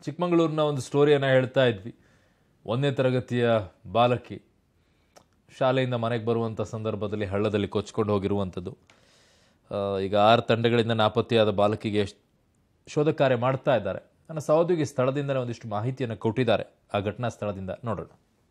ಚಿಕ್ಕಮಗಳೂರಿನ ಒಂದು ಸ್ಟೋರಿಯನ್ನು ಹೇಳ್ತಾ ಇದ್ವಿ ಒಂದನೇ ತರಗತಿಯ ಬಾಲಕಿ ಶಾಲೆಯಿಂದ ಮನೆಗೆ ಬರುವಂಥ ಸಂದರ್ಭದಲ್ಲಿ ಹಳ್ಳದಲ್ಲಿ ಕೊಚ್ಕೊಂಡು ಹೋಗಿರುವಂಥದ್ದು ಆ, ಈಗ ಆರು ತಂಡಗಳಿಂದ ನಾಪತ್ತೆಯಾದ ಬಾಲಕಿಗೆ ಶ್- ಶೋಧ ಕಾರ್ಯ ಮಾಡ್ತಾ ಇದ್ದಾರೆ ನನ್ನ ಸಹೋದ್ಯೋಗಿ ಸ್ಥಳದಿಂದಲೇ ಒಂದಿಷ್ಟು ಮಾಹಿತಿಯನ್ನು ಕೊಟ್ಟಿದ್ದಾರೆ ಆ ಘಟನಾ ಸ್ಥಳದಿಂದ ನೋಡೋಣ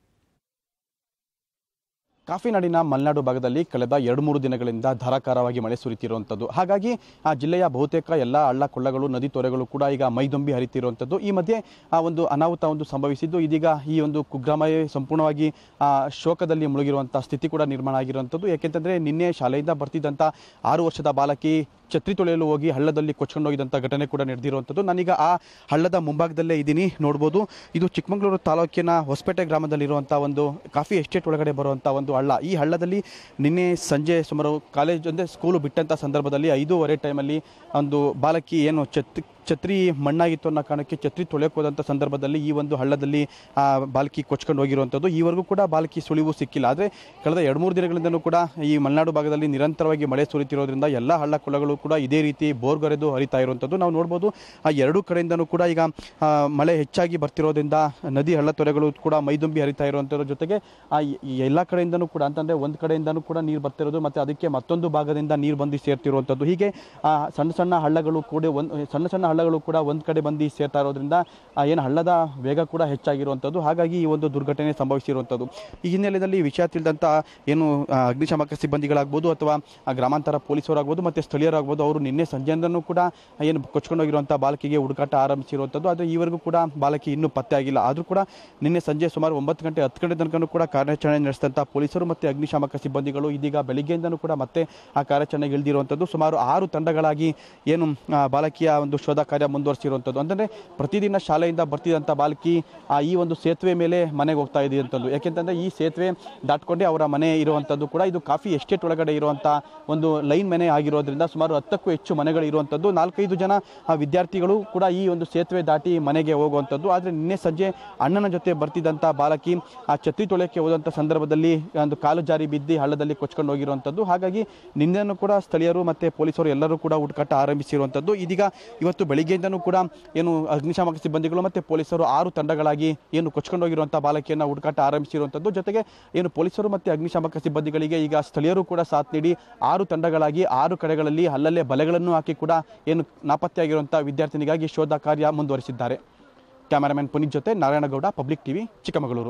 ಕಾಫಿನಾಡಿನ ಮಲೆನಾಡು ಭಾಗದಲ್ಲಿ ಕಳೆದ ಎರಡು ಮೂರು ದಿನಗಳಿಂದ ಧಾರಾಕಾರವಾಗಿ ಮಳೆ ಸುರಿತಿರುವಂಥದ್ದು ಹಾಗಾಗಿ ಆ ಜಿಲ್ಲೆಯ ಬಹುತೇಕ ಎಲ್ಲ ಹಳ್ಳ ಕೊಳ್ಳಗಳು ನದಿ ತೊರೆಗಳು ಕೂಡ ಈಗ ಮೈದುಂಬಿ ಹರಿತಿರುವಂಥದ್ದು ಈ ಮಧ್ಯೆ ಆ ಒಂದು ಅನಾಹುತ ಒಂದು ಸಂಭವಿಸಿದ್ದು ಇದೀಗ ಈ ಒಂದು ಕುಗ್ರಾಮವೇ ಸಂಪೂರ್ಣವಾಗಿ ಆ, ಶೋಕದಲ್ಲಿ ಮುಳುಗಿರುವಂಥ ಸ್ಥಿತಿ ಕೂಡ ನಿರ್ಮಾಣ ಆಗಿರುವಂಥದ್ದು ಯಾಕೆಂತಂದರೆ ನಿನ್ನೆ ಶಾಲೆಯಿಂದ ಬರ್ತಿದ್ದಂಥ ಆರು ವರ್ಷದ ಬಾಲಕಿ ಛತ್ರಿ ತೊಳೆಯಲು ಹೋಗಿ ಹಳ್ಳದಲ್ಲಿ ಕೊಚ್ಕೊಂಡು ಹೋಗಿದಂಥ ಘಟನೆ ಕೂಡ ನಡೆದಿರುವಂಥದ್ದು ನಾನೀಗ ಆ ಹಳ್ಳದ ಮುಂಭಾಗದಲ್ಲೇ ಇದ್ದೀನಿ ನೋಡ್ಬೋದು ಇದು ಚಿಕ್ಕಮಗಳೂರು ತಾಲೂಕಿನ ಹೊಸಪೇಟೆ ಗ್ರಾಮದಲ್ಲಿರುವಂಥ ಒಂದು ಕಾಫಿ ಎಸ್ಟೇಟ್ ಒಳಗಡೆ ಬರುವಂಥ ಒಂದು ಹಳ್ಳ ಈ ಹಳ್ಳದಲ್ಲಿ ನಿನ್ನೆ ಸಂಜೆ ಸುಮಾರು ಕಾಲೇಜ್ ಅಂದರೆ ಸ್ಕೂಲು ಬಿಟ್ಟಂಥ ಸಂದರ್ಭದಲ್ಲಿ ಐದೂವರೆ ಟೈಮಲ್ಲಿ ಒಂದು ಬಾಲಕಿ ಏನು ಛತ್ ಛತ್ರಿ ಮಣ್ಣಾಗಿತ್ತು ಅನ್ನೋ ಕಾರಣಕ್ಕೆ ಛತ್ರಿ ತೊಳೆಯೋಕೆ ಹೋದಂಥ ಸಂದರ್ಭದಲ್ಲಿ ಈ ಒಂದು ಹಳ್ಳದಲ್ಲಿ ಆ ಬಾಲಕಿ ಕೊಚ್ಕೊಂಡು ಹೋಗಿರುವಂಥದ್ದು ಈವರೆಗೂ ಕೂಡ ಬಾಲಕಿ ಸುಳಿವು ಸಿಕ್ಕಿಲ್ಲ ಆದರೆ ಕಳೆದ ಎರಡು ಮೂರು ದಿನಗಳಿಂದಲೂ ಕೂಡ ಈ ಮಲೆನಾಡು ಭಾಗದಲ್ಲಿ ನಿರಂತರವಾಗಿ ಮಳೆ ಸುರಿತಿರೋದ್ರಿಂದ ಎಲ್ಲ ಹಳ್ಳ ಕೊಳ್ಳಗಳು ಕೂಡ ಇದೇ ರೀತಿ ಬೋರ್ಗರೆದು ಹರಿತಾ ಇರುವಂಥದ್ದು ನಾವು ನೋಡ್ಬೋದು ಆ ಎರಡೂ ಕಡೆಯಿಂದನೂ ಕೂಡ ಈಗ ಆ, ಮಳೆ ಹೆಚ್ಚಾಗಿ ಬರ್ತಿರೋದ್ರಿಂದ ನದಿ ಹಳ್ಳ ತೊರೆಗಳು ಕೂಡ ಮೈದುಂಬಿ ಹರಿತಾ ಇರುವಂಥದ್ರ ಜೊತೆಗೆ ಆ ಈ ಎಲ್ಲ ಕಡೆಯಿಂದನೂ ಕೂಡ ಅಂತಂದರೆ ಒಂದು ಕಡೆಯಿಂದನೂ ಕೂಡ ನೀರು ಬರ್ತಿರೋದು ಮತ್ತು ಅದಕ್ಕೆ ಮತ್ತೊಂದು ಭಾಗದಿಂದ ನೀರು ಬಂದು ಸೇರ್ತಿರುವಂಥದ್ದು ಹೀಗೆ ಆ ಸಣ್ಣ ಸಣ್ಣ ಹಳ್ಳಗಳು ಕೂಡ ಒಂದು ಸಣ್ಣ ಸಣ್ಣ ಹಳ್ಳಗಳು ಕೂಡ ಒಂದು ಕಡೆ ಬಂದು ಸೇರ್ತಾ ಇರೋದ್ರಿಂದ ಆ ಏನು ಹಳ್ಳದ ವೇಗ ಕೂಡ ಹೆಚ್ಚಾಗಿರುವಂಥದ್ದು ಹಾಗಾಗಿ ಈ ಒಂದು ದುರ್ಘಟನೆ ಸಂಭವಿಸಿರುವಂಥದ್ದು ಈ ಹಿನ್ನೆಲೆಯಲ್ಲಿ ವಿಷಯ ತಿಳಿದಂಥ ಏನು ಆ, ಅಗ್ನಿಶಾಮಕ ಸಿಬ್ಬಂದಿಗಳಾಗ್ಬೋದು ಅಥವಾ ಆ ಗ್ರಾಮಾಂತರ ಪೊಲೀಸರಾಗ್ಬೋದು ಮತ್ತು ಸ್ಥಳೀಯರಾಗ್ಬೋದು ಅವರು ನಿನ್ನೆ ಸಂಜೆಯಿಂದನೂ ಕೂಡ ಏನು ಕೊಚ್ಕೊಂಡೋಗಿರುವಂಥ ಬಾಲಕಿಗೆ ಹುಡುಕಾಟ ಆರಂಭಿಸಿರುವಂಥದ್ದು ಆದರೆ ಈವರೆಗೂ ಕೂಡ ಬಾಲಕಿ ಇನ್ನೂ ಪತ್ತೆ ಆಗಿಲ್ಲ ಆದರೂ ಕೂಡ ನಿನ್ನೆ ಸಂಜೆ ಸುಮಾರು ಒಂಬತ್ತು ಗಂಟೆ ಹತ್ತು ಗಂಟೆ ತನಕ ಕೂಡ ಕಾರ್ಯಾಚರಣೆ ನಡೆಸಿದಂಥ ಪೊಲೀಸರು ಮತ್ತು ಅಗ್ನಿಶಾಮಕ ಸಿಬ್ಬಂದಿಗಳು ಇದೀಗ ಬೆಳಿಗ್ಗೆಯಿಂದನೂ ಕೂಡ ಮತ್ತೆ ಆ ಕಾರ್ಯಾಚರಣೆಗೆ ಇಳಿದಿರುವಂಥದ್ದು ಸುಮಾರು ಆರು ತಂಡಗಳಾಗಿ ಏನು ಆ, ಬಾಲಕಿಯ ಒಂದು ಶೋಧ ಕಾರ್ಯ ಮುಂದುವರಿಸಿರುವಂಥದ್ದು ಅಂತಂದರೆ ಪ್ರತಿದಿನ ಶಾಲೆಯಿಂದ ಬರ್ತಿದ್ದಂಥ ಬಾಲಕಿ ಆ ಈ ಒಂದು ಸೇತುವೆ ಮೇಲೆ ಮನೆಗೆ ಹೋಗ್ತಾ ಇದ್ದಂಥದ್ದು ಯಾಕೆಂತಂದರೆ ಈ ಸೇತುವೆ ದಾಟ್ಕೊಂಡೆ ಅವರ ಮನೆ ಇರುವಂಥದ್ದು ಕೂಡ ಇದು ಕಾಫಿ ಎಸ್ಟೇಟ್ ಒಳಗಡೆ ಇರುವಂಥ ಒಂದು ಲೈನ್ ಮನೆ ಆಗಿರೋದ್ರಿಂದ ಸುಮಾರು ಹತ್ತಕ್ಕೂ ಹೆಚ್ಚು ಮನೆಗಳು ಇರುವಂಥದ್ದು ನಾಲ್ಕೈದು ಜನ ಆ ವಿದ್ಯಾರ್ಥಿಗಳು ಕೂಡ ಈ ಒಂದು ಸೇತುವೆ ದಾಟಿ ಮನೆಗೆ ಹೋಗುವಂಥದ್ದು ಆದರೆ ನಿನ್ನೆ ಸಂಜೆ ಅಣ್ಣನ ಜೊತೆ ಬರ್ತಿದ್ದಂಥ ಬಾಲಕಿ ಆ ಛತ್ರಿ ತೊಳೆಯಕ್ಕೆ ಹೋದಂಥ ಸಂದರ್ಭದಲ್ಲಿ ಒಂದು ಕಾಲು ಜಾರಿ ಬಿದ್ದು ಹಳ್ಳದಲ್ಲಿ ಕೊಚ್ಕೊಂಡು ಹೋಗಿರುವಂಥದ್ದು ಹಾಗಾಗಿ ನಿನ್ನೆನೂ ಕೂಡ ಸ್ಥಳೀಯರು ಮತ್ತು ಪೊಲೀಸರು ಎಲ್ಲರೂ ಕೂಡ ಹುಡುಕಾಟ ಆರಂಭಿಸಿರುವಂಥದ್ದು ಇದೀಗ ಇವತ್ತು ಬೆಳಿಗ್ಗೆಯಿಂದನೂ ಕೂಡ ಏನು ಅಗ್ನಿಶಾಮಕ ಸಿಬ್ಬಂದಿಗಳು ಮತ್ತು ಪೊಲೀಸರು ಆರು ತಂಡಗಳಾಗಿ ಏನು ಕೊಚ್ಕೊಂಡು ಹೋಗಿರುವಂಥ ಬಾಲಕಿಯನ್ನು ಹುಡುಕಾಟ ಆರಂಭಿಸಿರುವಂಥದ್ದು ಜೊತೆಗೆ ಏನು ಪೊಲೀಸರು ಮತ್ತು ಅಗ್ನಿಶಾಮಕ ಸಿಬ್ಬಂದಿಗಳಿಗೆ ಈಗ ಸ್ಥಳೀಯರು ಕೂಡ ಸಾಥ್ ನೀಡಿ ಆರು ತಂಡಗಳಾಗಿ ಆರು ಕಡೆಗಳಲ್ಲಿ ಅಲ್ಲಲ್ಲೇ ಬಲೆಗಳನ್ನು ಹಾಕಿ ಕೂಡ ಏನು ನಾಪತ್ತೆಯಾಗಿರುವಂಥ ವಿದ್ಯಾರ್ಥಿನಿಗಾಗಿ ಶೋಧ ಕಾರ್ಯ ಮುಂದುವರಿಸಿದ್ದಾರೆ ಕ್ಯಾಮರಾಮನ್ ಪುನೀತ್ ಜೊತೆ ನಾರಾಯಣಗೌಡ ಪಬ್ಲಿಕ್ ಟಿವಿ ಚಿಕ್ಕಮಗಳೂರು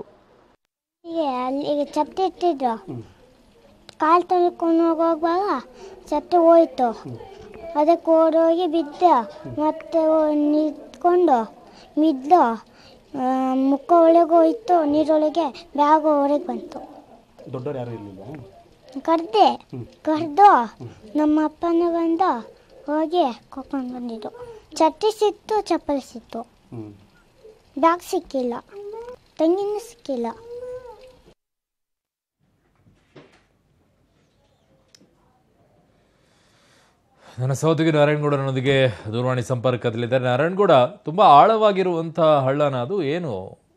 ಹೀಗೆ ಅಲ್ಲಿಗೆ ಛತ್ರಿ ಇಟ್ಟಿದ್ರು ಕಾಲು ತೊಳ್ಕೊಂಡು ಹೋಗುವಾಗ ಛತ್ರಿ ಹೋಯ್ತು ಅದಕ್ಕೆ ಓಡೋಗಿ ಬಿದ್ದ ಮತ್ತೆ ಓ- ನಿಂತ್ಕೊಂಡು ಬಿದ್ದು ಆ, ಮುಖ ಒಳಗೆ ಹೋಯ್ತು ನೀರೊಳಗೆ ಬ್ಯಾಗ್ ಹೊರಗೆ ಬಂತು ದೊಡ್ಡವರು ಯಾರು ಇರಲಿಲ್ಲ ಕರ್ದೆ ಕರೆದು ನಮ್ಮ ಅಪ್ಪನ ಬಂದು ಹೋಗಿ ಕರ್ಕೊಂಡು ಬಂದಿದ್ದು ಛತ್ರಿ ಸಿಕ್ತು ಚಪ್ಪಲಿ ಸಿಕ್ತು ಬ್ಯಾಗ್ ಸಿಕ್ಕಿಲ್ಲ ತಂಗಿನೂ ಸಿಕ್ಕಿಲ್ಲ ನನ್ನ ಸಹೋದರಿ ನಾರಾಯಣಗೌಡ ನನ್ನೊಂದಿಗೆ ದೂರವಾಣಿ ಸಂಪರ್ಕದಲ್ಲಿದ್ದಾರೆ ನಾರಾಯಣಗೌಡ ತುಂಬಾ ಆಳವಾಗಿರುವಂತಹ ಹಳ್ಳನ ಅದು ಏನು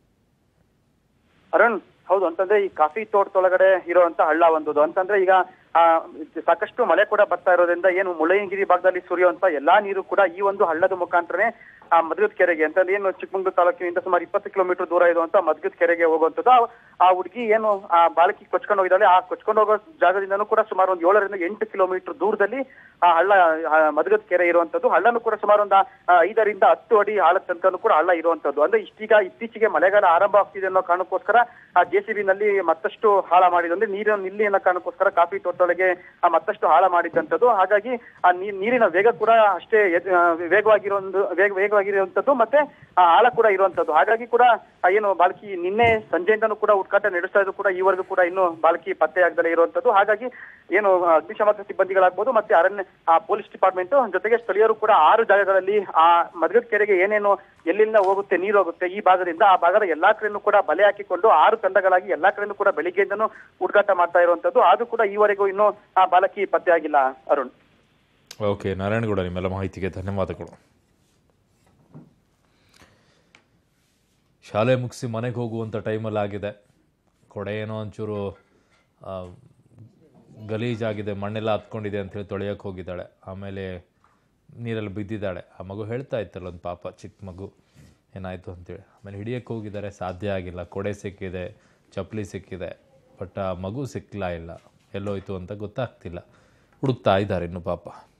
ಅರುಣ್ ಹೌದು ಅಂತಂದ್ರೆ ಈ ಕಾಫಿ ತೋಟದೊಳಗಡೆ ಇರುವಂತ ಹಳ್ಳ ಒಂದದು ಅಂತಂದ್ರೆ ಈಗ ಆ ಸಾಕಷ್ಟು ಮಳೆ ಕೂಡ ಬರ್ತಾ ಇರೋದ್ರಿಂದ ಏನು ಮುಳ್ಳಯ್ಯನಗಿರಿ ಭಾಗದಲ್ಲಿ ಸುರಿಯುವಂತ ಎಲ್ಲಾ ನೀರು ಕೂಡ ಈ ಒಂದು ಹಳ್ಳದ ಮುಖಾಂತರನೇ ಆ ಮದ್ಗದ ಕೆರೆಗೆ ಅಂತಂದ್ರೆ ಏನು ಚಿಕ್ಕಮಗಳೂರು ತಾಲೂಕಿನಿಂದ ಸುಮಾರು ಇಪ್ಪತ್ತು ಕಿಲೋಮೀಟರ್ ದೂರ ಇರುವಂತ ಮದ್ಗದ ಕೆರೆಗೆ ಹೋಗುವಂತದ್ದು ಆ- ಆ ಹುಡುಗಿ ಏನು ಆ ಬಾಲಕಿ ಕೊಚ್ಕೊಂಡು ಹೋಗಿದ್ದಾಳೆ ಆ ಕೊಚ್ಕೊಂಡು ಹೋಗೋ ಜಾಗದಿಂದನೂ ಕೂಡ ಸುಮಾರು ಒಂದು ಏಳರಿಂದ ಎಂಟು ಕಿಲೋಮೀಟರ್ ದೂರದಲ್ಲಿ ಆ ಹಳ್ಳ ಮದ್ಗದ ಕೆರೆ ಇರುವಂತದ್ದು ಹಳ್ಳನು ಕೂಡ ಸುಮಾರು ಒಂದು ಆ, ಐದರಿಂದ ಹತ್ತು ಅಡಿ ಆಳದ ತನಕನೂ ಕೂಡ ಹಳ್ಳ ಇರುವಂತದ್ದು ಅಂದ್ರೆ ಇಷ್ಟೀಗ ಇತ್ತೀಚೆಗೆ ಮಳೆಗಾಲ ಆರಂಭ ಆಗ್ತಿದೆ ಅನ್ನೋ ಕಾರಣಕ್ಕೋಸ್ಕರ ಆ ಜೆ ಸಿ ನಲ್ಲಿ ಮತ್ತಷ್ಟು ಹಾಳ ಮಾಡಿದ್ದು ಅಂದ್ರೆ ನೀರಿನ ನಿಲ್ಲಿ ಅನ್ನೋ ಕಾರಣಕ್ಕೋಸ್ಕರ ಕಾಫಿ ತೋಟದೊಳಗೆ ಆ ಮತ್ತಷ್ಟು ಹಾಳ ಮಾಡಿದ್ದಂಥದ್ದು ಹಾಗಾಗಿ ಆ ನೀ- ನೀರಿನ ವೇಗ ಕೂಡ ಅಷ್ಟೇ ಎದ್- ಆ, ವೇಗವಾಗಿರೋ ಒಂದು ವೇಗ ವೇಗವಾಗಿರುವಂತದ್ದು ಮತ್ತೆ ಆ ಆಳ ಕೂಡ ಇರುವಂತದ್ದು ಹಾಗಾಗಿ ಕೂಡ ಆ ಏನು ಬಾಲಕಿ ನಿನ್ನೆ ಸಂಜೆಯಿಂದನೂ ಕೂಡ ಹುಡುಕಾಟ ನಡೆಸ್ತಾ ಇದ್ರು ಕೂಡ ಈವರೆಗೂ ಕೂಡ ಇನ್ನು ಬಾಲಕಿ ಪತ್ತೆ ಆಗದಲ್ಲೇ ಇರುವಂತದ್ದು ಹಾಗಾಗಿ ಏನು ಆ, ಅಗ್ನಿಶಾಮಕ ಸಿಬ್ಬಂದಿಗಳಾಗ್ಬೋದು ಮತ್ತೆ ಅರಣ್ಯ ಆ ಪೊಲೀಸ್ ಡಿಪಾರ್ಟ್ಮೆಂಟ್ ಜೊತೆಗೆ ಸ್ಥಳೀಯರು ಕೂಡ ಆರು ಜಾಗಗಳಲ್ಲಿ ಆ ಮದಗದ ಕೆರೆಗೆ ಏನೇನು ಎಲ್ಲಿಂದ ಹೋಗುತ್ತೆ ನೀರು ಹೋಗುತ್ತೆ ಈ ಭಾಗದಿಂದ ಆ ಭಾಗದ ಎಲ್ಲಾ ಕಡೆನೂ ಕೂಡ ಬಲೆ ಹಾಕಿಕೊಂಡು ಆರು ತಂಡಗಳಾಗಿ ಎಲ್ಲಾ ಕಡೆನೂ ಕೂಡ ಬೆಳಿಗ್ಗೆಯಿಂದನೂ ಹುಡುಕಾಟ ಮಾಡ್ತಾ ಇರುವಂತದ್ದು ಆದ್ರೂ ಕೂಡ ಈವರೆಗೂ ಇನ್ನೂ ಆ ಬಾಲಕಿ ಪತ್ತೆ ಆಗಿಲ್ಲ ಅರುಣ್ ಓಕೆ ನಾರಾಯಣಗೌಡ ನಿಮ್ಮೆಲ್ಲ ಮಾಹಿತಿಗೆ ಧನ್ಯವಾದಗಳು ಶಾಲೆ ಮುಗಿಸಿ ಮನೆಗೆ ಹೋಗುವಂಥ ಟೈಮಲ್ಲಿ ಆಗಿದೆ ಕೊಡೆ ಏನೋ ಒಂಚೂರು ಆ, ಗಲೀಜಾಗಿದೆ ಮಣ್ಣೆಲ್ಲ ಹತ್ಕೊಂಡಿದೆ ಅಂತೇಳಿ ತೊಳೆಯೋಕೆ ಹೋಗಿದ್ದಾಳೆ ಆಮೇಲೆ ನೀರಲ್ಲಿ ಬಿದ್ದಿದ್ದಾಳೆ ಆ ಮಗು ಹೇಳ್ತಾ ಇತ್ತಲ್ಲ ಒಂದು ಪಾಪ ಚಿಕ್ಕ ಮಗು ಏನಾಯಿತು ಅಂತೇಳಿ ಆಮೇಲೆ ಹಿಡಿಯೋಕ್ಕೆ ಹೋಗಿದ್ದಾರೆ ಸಾಧ್ಯ ಆಗಿಲ್ಲ ಕೊಡೆ ಸಿಕ್ಕಿದೆ ಚಪ್ಪಲಿ ಸಿಕ್ಕಿದೆ ಬಟ್ ಆ ಮಗು ಸಿಕ್ಕಲಾ ಇಲ್ಲ ಎಲ್ಲೋಯ್ತು ಅಂತ ಗೊತ್ತಾಗ್ತಿಲ್ಲ ಹುಡುಕ್ತಾ ಇದ್ದಾರೆ ಇನ್ನು ಪಾಪ